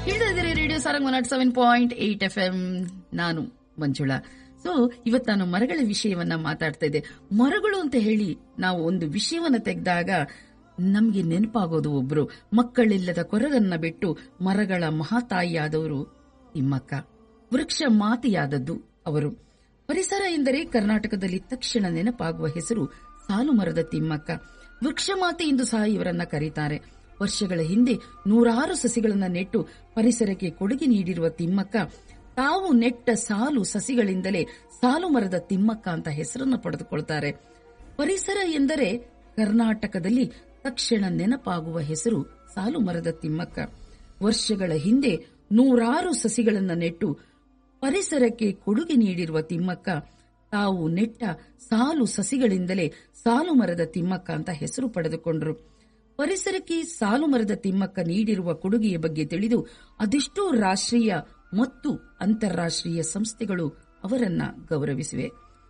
ಕೇಳ್ತಾ ಇದ್ದೀರಿ radio Sarang one nought seven point eight F M ನಾನು ಮಂಜುಳಾ ಸೊ ಇವತ್ತು ನಾನು ಮರಗಳ ವಿಷಯವನ್ನ ಮಾತಾಡ್ತಾ ಇದ್ದೆ ಮರಗಳು ಅಂತ ಹೇಳಿ ನಾವು ಒಂದು ವಿಷಯವನ್ನ ತೆಗೆದಾಗ ನಮ್ಗೆ ನೆನಪಾಗೋದು ಒಬ್ರು ಮಕ್ಕಳಿಲ್ಲದ ಕೊರಗನ್ನ ಬಿಟ್ಟು ಮರಗಳ ಮಹಾತಾಯಿಯಾದವರು ತಿಮ್ಮಕ್ಕ ವೃಕ್ಷ ಮಾತೆಯಾದದ್ದು ಅವರು ಪರಿಸರ ಎಂದರೆ ಕರ್ನಾಟಕದಲ್ಲಿ ತಕ್ಷಣ ನೆನಪಾಗುವ ಹೆಸರು ಸಾಲು ಮರದ ತಿಮ್ಮಕ್ಕ ವೃಕ್ಷ ಮಾತೆ ಎಂದು ಸಹ ಇವರನ್ನ ಕರೀತಾರೆ ವರ್ಷಗಳ ಹಿಂದೆ ನೂರಾರು ಸಸಿಗಳನ್ನ ನೆಟ್ಟು ಪರಿಸರಕ್ಕೆ ಕೊಡುಗೆ ನೀಡಿರುವ ತಿಮ್ಮಕ್ಕ ತಾವು ನೆಟ್ಟ ಸಾಲು ಸಸಿಗಳಿಂದಲೇ ಸಾಲು ಮರದ ತಿಮ್ಮಕ್ಕ ಅಂತ ಹೆಸರನ್ನು ಪಡೆದುಕೊಳ್ತಾರೆ ಪರಿಸರ ಎಂದರೆ ಕರ್ನಾಟಕದಲ್ಲಿ ತಕ್ಷಣ ನೆನಪಾಗುವ ಹೆಸರು ಸಾಲು ಮರದ ತಿಮ್ಮಕ್ಕ ವರ್ಷಗಳ ಹಿಂದೆ ನೂರಾರು ಸಸಿಗಳನ್ನ ನೆಟ್ಟು ಪರಿಸರಕ್ಕೆ ಕೊಡುಗೆ ನೀಡಿರುವ ತಿಮ್ಮಕ್ಕ ತಾವು ನೆಟ್ಟ ಸಾಲು ಸಸಿಗಳಿಂದಲೇ ಸಾಲು ಮರದ ತಿಮ್ಮಕ್ಕ ಅಂತ ಹೆಸರು ಪಡೆದುಕೊಂಡರು ಪರಿಸರಕ್ಕೆ ಸಾಲು ಮರದ ತಿಮ್ಮಕ್ಕ ನೀಡಿರುವ ಕೊಡುಗೆಯ ಬಗ್ಗೆ ತಿಳಿದು ಅದೆಷ್ಟೋ ರಾಷ್ಟ್ರೀಯ ಮತ್ತು ಅಂತಾರಾಷ್ಟ್ರೀಯ ಸಂಸ್ಥೆಗಳು ಅವರನ್ನ ಗೌರವಿಸಿವೆ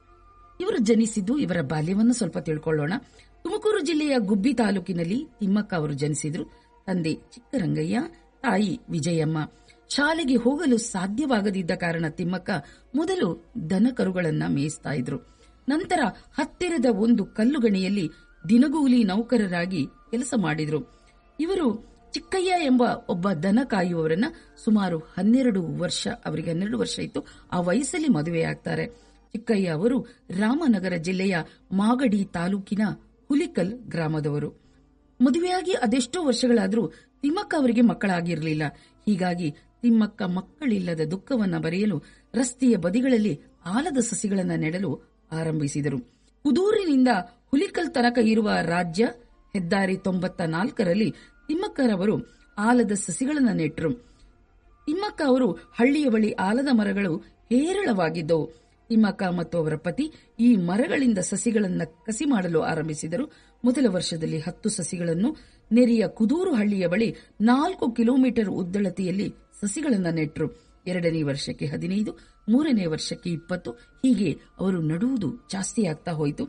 ಇವರು ಜನಿಸಿದ್ದು ಇವರ ಬಾಲ್ಯವನ್ನು ಸ್ವಲ್ಪ ತಿಳ್ಕೊಳ್ಳೋಣ ತುಮಕೂರು ಜಿಲ್ಲೆಯ ಗುಬ್ಬಿ ತಾಲೂಕಿನಲ್ಲಿ ತಿಮ್ಮಕ್ಕ ಅವರು ಜನಿಸಿದ್ರು ತಂದೆ ಚಿಕ್ಕರಂಗಯ್ಯ ತಾಯಿ ವಿಜಯಮ್ಮ ಶಾಲೆಗೆ ಹೋಗಲು ಸಾಧ್ಯವಾಗದಿದ್ದ ಕಾರಣ ತಿಮ್ಮಕ್ಕ ಮೊದಲು ದನಕರುಗಳನ್ನ ಮೇಯಿಸ್ತಾ ಇದ್ರು ನಂತರ ಹತ್ತಿರದ ಒಂದು ಕಲ್ಲುಗಣಿಯಲ್ಲಿ ದಿನಗೂಲಿ ನೌಕರರಾಗಿ ಕೆಲಸ ಮಾಡಿದ್ರು ಇವರು ಚಿಕ್ಕಯ್ಯ ಎಂಬ ಒಬ್ಬ ದನ ಕಾಯುವವರನ್ನ ಸುಮಾರು ಹನ್ನೆರಡು ವರ್ಷ ಅವರಿಗೆ ಹನ್ನೆರಡು ವರ್ಷ ಇತ್ತು ಆ ವಯಸ್ಸಲ್ಲಿ ಮದುವೆಯಾಗ್ತಾರೆ ಚಿಕ್ಕಯ್ಯ ಅವರು ರಾಮನಗರ ಜಿಲ್ಲೆಯ ಮಾಗಡಿ ತಾಲೂಕಿನ ಹುಲಿಕಲ್ ಗ್ರಾಮದವರು ಮದುವೆಯಾಗಿ ಅದೆಷ್ಟೋ ವರ್ಷಗಳಾದರೂ ತಿಮ್ಮಕ್ಕ ಅವರಿಗೆ ಮಕ್ಕಳಾಗಿರಲಿಲ್ಲ ಹೀಗಾಗಿ ತಿಮ್ಮಕ್ಕ ಮಕ್ಕಳಿಲ್ಲದ ದುಃಖವನ್ನ ಬರೆಯಲು ರಸ್ತೆಯ ಬದಿಗಳಲ್ಲಿ ಆಲದ ಸಸಿಗಳನ್ನ ನೆಡಲು ಆರಂಭಿಸಿದರು ಕುದೂರಿನಿಂದ ಹುಲಿಕಲ್ ತನಕ ಇರುವ ರಾಜ್ಯ ಹೆದ್ದಾರಿ ತೊಂಬತ್ತ ನಾಲ್ಕರಲ್ಲಿ ತಿಮ್ಮಕ್ಕರವರು ಆಲದ ಸಸಿಗಳನ್ನ ನೆಟ್ಟರು ತಿಮ್ಮಕ್ಕ ಅವರು ಹಳ್ಳಿಯ ಬಳಿ ಆಲದ ಮರಗಳು ಹೇರಳವಾಗಿದ್ದವು ತಿಮ್ಮಕ್ಕ ಮತ್ತು ಅವರ ಪತಿ ಈ ಮರಗಳಿಂದ ಸಸಿಗಳನ್ನ ಕಸಿ ಮಾಡಲು ಆರಂಭಿಸಿದರು ಮೊದಲ ವರ್ಷದಲ್ಲಿ ಹತ್ತು ಸಸಿಗಳನ್ನು ನೆರೆಯ ಕುದೂರು ಹಳ್ಳಿಯ ಬಳಿ ನಾಲ್ಕು ಕಿಲೋಮೀಟರ್ ಉದ್ದಳತೆಯಲ್ಲಿ ಸಸಿಗಳನ್ನ ನೆಟ್ಟರು ಎರಡನೇ ವರ್ಷಕ್ಕೆ ಹದಿನೈದು ಮೂರನೇ ವರ್ಷಕ್ಕೆ ಇಪ್ಪತ್ತು ಹೀಗೆ ಅವರು ನಡುವುದು ಜಾಸ್ತಿಯಾಗ್ತಾ ಹೋಯಿತು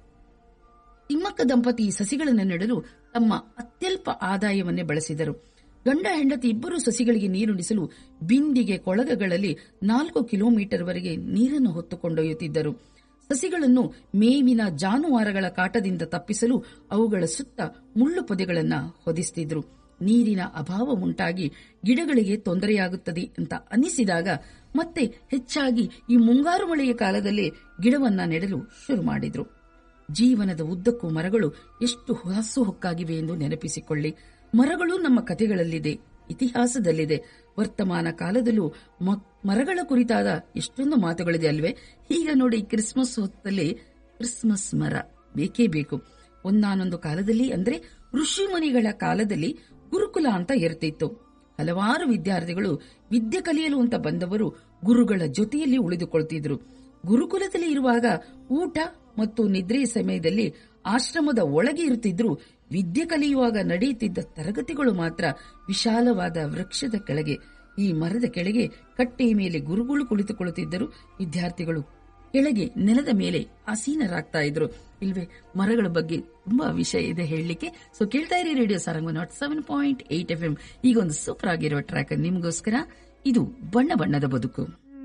ತಿಮ್ಮಕ್ಕ ದಂಪತಿ ಈ ಸಸಿಗಳನ್ನು ನೆಡಲು ತಮ್ಮ ಅತ್ಯಲ್ಪ ಆದಾಯವನ್ನೇ ಬಳಸಿದರು ಗಂಡ ಹೆಂಡತಿ ಇಬ್ಬರು ಸಸಿಗಳಿಗೆ ನೀರುಣಿಸಲು ಬಿಂದಿಗೆ ಕೊಳಗಗಳಲ್ಲಿ ನಾಲ್ಕು ಕಿಲೋಮೀಟರ್ವರೆಗೆ ನೀರನ್ನು ಹೊತ್ತುಕೊಂಡೊಯ್ಯುತ್ತಿದ್ದರು ಸಸಿಗಳನ್ನು ಮೇವಿನ ಜಾನುವಾರುಗಳ ಕಾಟದಿಂದ ತಪ್ಪಿಸಲು ಅವುಗಳ ಸುತ್ತ ಮುಳ್ಳು ಪೊದೆಗಳನ್ನ ಹೊದಿಸುತ್ತಿದ್ರು ನೀರಿನ ಅಭಾವ ಉಂಟಾಗಿ ಗಿಡಗಳಿಗೆ ತೊಂದರೆಯಾಗುತ್ತದೆ ಅಂತ ಅನಿಸಿದಾಗ ಮತ್ತೆ ಹೆಚ್ಚಾಗಿ ಈ ಮುಂಗಾರು ಮಳೆಯ ಕಾಲದಲ್ಲೇ ಗಿಡವನ್ನ ನೆಡಲು ಶುರು ಮಾಡಿದ್ರು ಜೀವನದ ಉದ್ದಕ್ಕೂ ಮರಗಳು ಎಷ್ಟು ಹೊಕ್ಕಾಗಿವೆ ಎಂದು ನೆನಪಿಸಿಕೊಳ್ಳಿ ಮರಗಳು ನಮ್ಮ ಕಥೆಗಳಲ್ಲಿದೆ ಇತಿಹಾಸದಲ್ಲಿದೆ ವರ್ತಮಾನ ಕಾಲದಲ್ಲೂ ಮರಗಳ ಕುರಿತಾದ ಎಷ್ಟೊಂದು ಮಾತುಗಳಿದೆ ಅಲ್ವೇ ಈಗ ನೋಡಿ ಕ್ರಿಸ್ಮಸ್ ಹೊತ್ತಲ್ಲಿ ಕ್ರಿಸ್ಮಸ್ ಮರ ಬೇಕೇ ಬೇಕು ಒಂದಾನೊಂದು ಕಾಲದಲ್ಲಿ ಅಂದ್ರೆ ಋಷಿ ಮುನಿಗಳ ಕಾಲದಲ್ಲಿ ಗುರುಕುಲ ಅಂತ ಇರ್ತಿತ್ತು ಹಲವಾರು ವಿದ್ಯಾರ್ಥಿಗಳು ವಿದ್ಯೆ ಕಲಿಯಲು ಅಂತ ಬಂದವರು ಗುರುಗಳ ಜೊತೆಯಲ್ಲಿ ಉಳಿದುಕೊಳ್ತಿದ್ರು ಗುರುಕುಲದಲ್ಲಿ ಇರುವಾಗ ಊಟ ಮತ್ತು ನಿದ್ರೆ ಸಮಯದಲ್ಲಿ ಆಶ್ರಮದ ಒಳಗೆ ಇರುತ್ತಿದ್ರು ವಿದ್ಯೆ ಕಲಿಯುವಾಗ ನಡೆಯುತ್ತಿದ್ದ ತರಗತಿಗಳು ಮಾತ್ರ ವಿಶಾಲವಾದ ವೃಕ್ಷದ ಕೆಳಗೆ ಈ ಮರದ ಕೆಳಗೆ ಕಟ್ಟೆಯ ಮೇಲೆ ಗುರುಗಳು ಕುಳಿತುಕೊಳ್ಳುತ್ತಿದ್ದರು ವಿದ್ಯಾರ್ಥಿಗಳು ಕೆಳಗೆ ನೆಲದ ಮೇಲೆ ಆಸೀನರಾಗ್ತಾ ಇದ್ರು ಇಲ್ವೇ ಮರಗಳ ಬಗ್ಗೆ ತುಂಬಾ ವಿಷಯ ಇದೆ ಹೇಳಲಿಕ್ಕೆ ಸೊ ಕೇಳ್ತಾ ಇರಿ radio Sarang nought seven point eight F M ಈಗ ಒಂದು ಸೂಪರ್ ಆಗಿರುವ ಟ್ರ್ಯಾಕ್ ನಿಮಗೋಸ್ಕರ ಇದು ಬಣ್ಣ ಬಣ್ಣದ ಬದುಕು